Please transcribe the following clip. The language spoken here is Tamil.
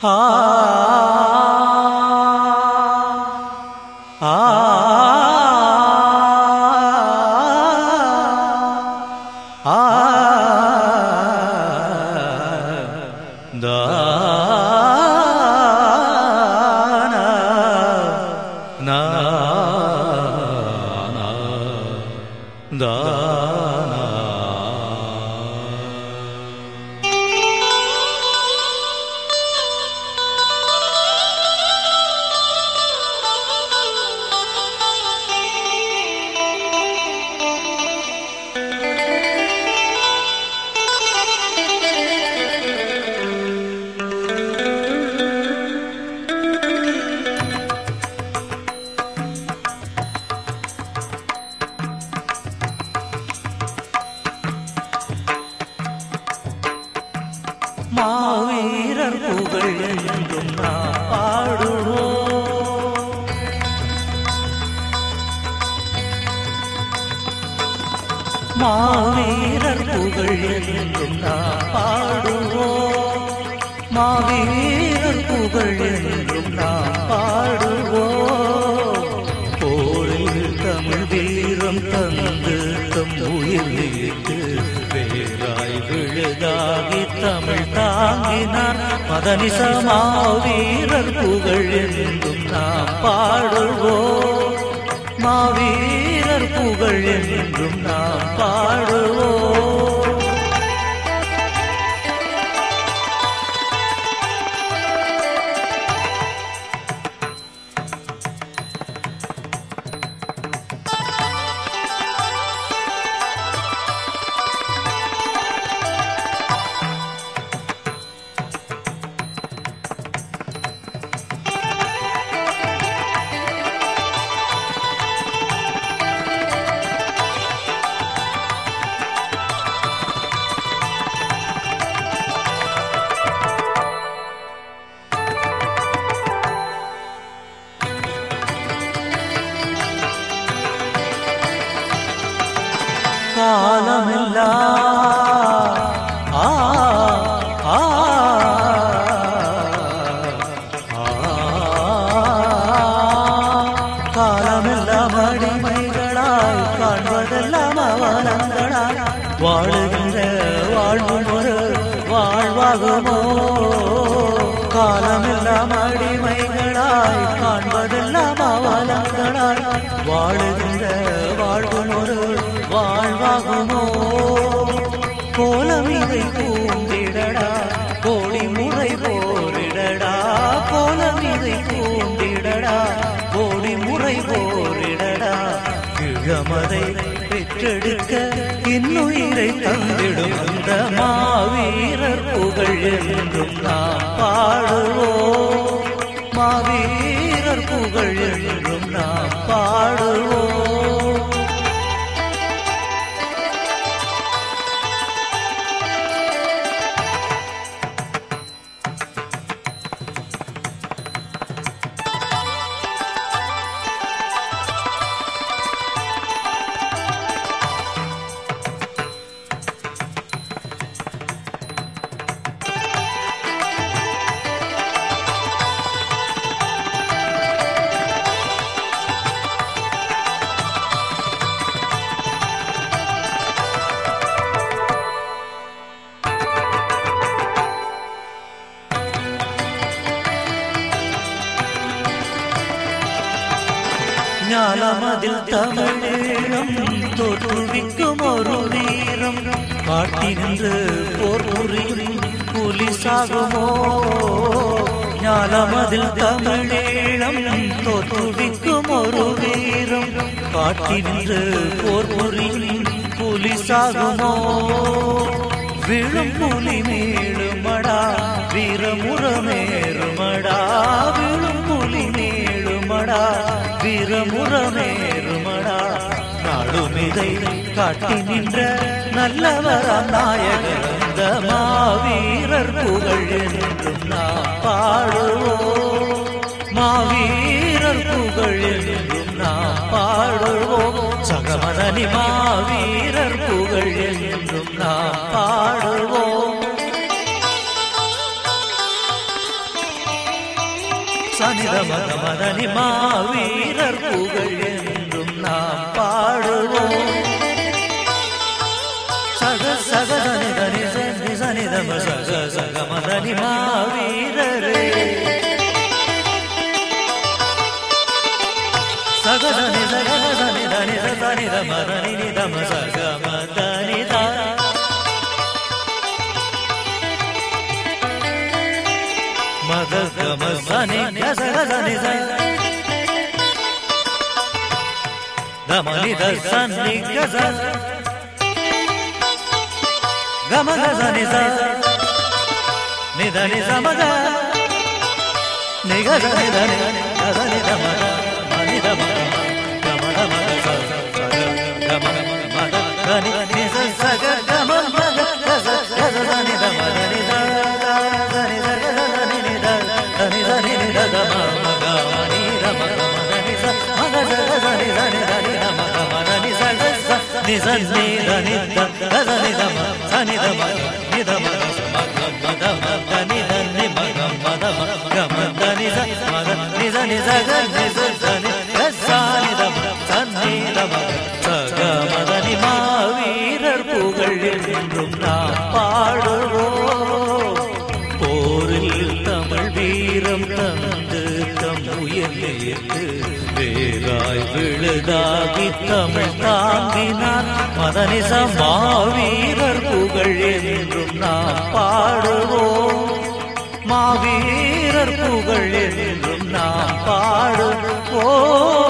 ஆ ஆ ஆ தானா நா தானா மாவீரர் புகழ் என்றும் நாம் பாடுவோம் மாவீரர் புகழ் என்றும் நாம் பாடுவோம் மாவீரர் புகழ் என்றும் நாம் பாடுவோம் போரில் தமிழ் வீரம் தந்து தம் உயிர் நீத்து வேறாய் விழுதாகி தமிழ் தாங்கினார் மதனிச மாவீரர் புகழ் என்றும் நாம் பாடுவோம் மாவீரர் புகழ் என்றும் நாம் பாடுவோம் காலமெல்லாம் ஆ ஆ காலமெல்லாம் அடிமைகளாய் காண்பதெல்லாம் அவலங்களாய் வாழுகின்ற வாழ்வு ஒரு வாழ்வாகுமோ காலமெல்லாம் அடிமைகளாய் காண்பதெல்லாம் அவலங்களாய் வாழுகின்ற வாழ்வு ஒரு வாழ்வாகுமோ கோலம் இதை பூந்திடடா கோடி முறை போரிடடா கோலம் இதை பூந்திடடா கோடி முறை போரிடடா இளமதை பெற்றெடுக்க இன்னுயிரை தந்திடும் அந்த மாவீரர் புகழ் என்றும் நாம் பாடுவோம் மாவீரர் புகழ் என்றும் நாம் பாடுவோம் ஞானமதில் தமிழீழம் தோற்றுவிக்கும் ஒரு வீரம் காட்டினின்று போர் புரியும் புலி சாகுமோ ஞானமதில் தமிழீழம் தோற்றுவிக்கும் ஒரு வீரம் காட்டினின்று போர் புரியும் புலி சாகுமோ விழும் புலி மேலுமடா வீரமுறமேறுமடா விழும் புலி மேலுமடா வீரமுறமேறுமடா நாடுமிதை காட்டி நின்ற நல்லவராம் நாயகர் அந்த மாவீரர் புகழ் என்றும் நாம் பாடுவோம் மாவீரர் புகழ் என்றும் நாம் பாடுவோம் சகமதனி மாவீரர் புகழ் என்றும் நாம் பாடுவோம் சனித மத மதனி மாவீரர் புகழ் என்றும் நாம் பாடுவோம் சக சக தனி தனி சனி சனி தம சக சக மதனி மாவீரரே சக தனி சக தனி தனி சனி தம தனி நி தம சக மதனி தா மத கம சனி சக சனி சனி தமனி த சனி கச గమ గజ నిజ నిధ నిజ మగ నిగ నిధ గజ నిధ మగ మని ద మగ గమ ద మగ స గమ మగ ధని నిజ సగ గమ మగ గజ గజ ధని ద మగ నిజ ధని ద గజ ధని నిధ ధని ధని నిధ గమ మగ మని ద మగ మద నిజ మగ గజ ధని ధని ధని ద మగ మద నిజ గజ నిజ నిధ నిధ గజ నిధ మ సని ద మగ నిధ మగ మగ మద మగ నిధ ని మగ మద మగ మద నిజ మద నిజ నిజ గ నిజ ధని గజ నిధ మ సని ద మగ సగ మద ని மாவீரர் புகழ் என்றும் நாம் பாடுவோம் போரில் தமிழ் வீரம் தந்து தம் உயிர் நேர்த்து வேறாய் விழுதாகி தமிழ் தாங்கினார் மதனிச மாவீரர் புகழ் என்றும் நாம் பாடுவோம் மாவீரர் புகழ் என்றும் நாம் பாடுவோம்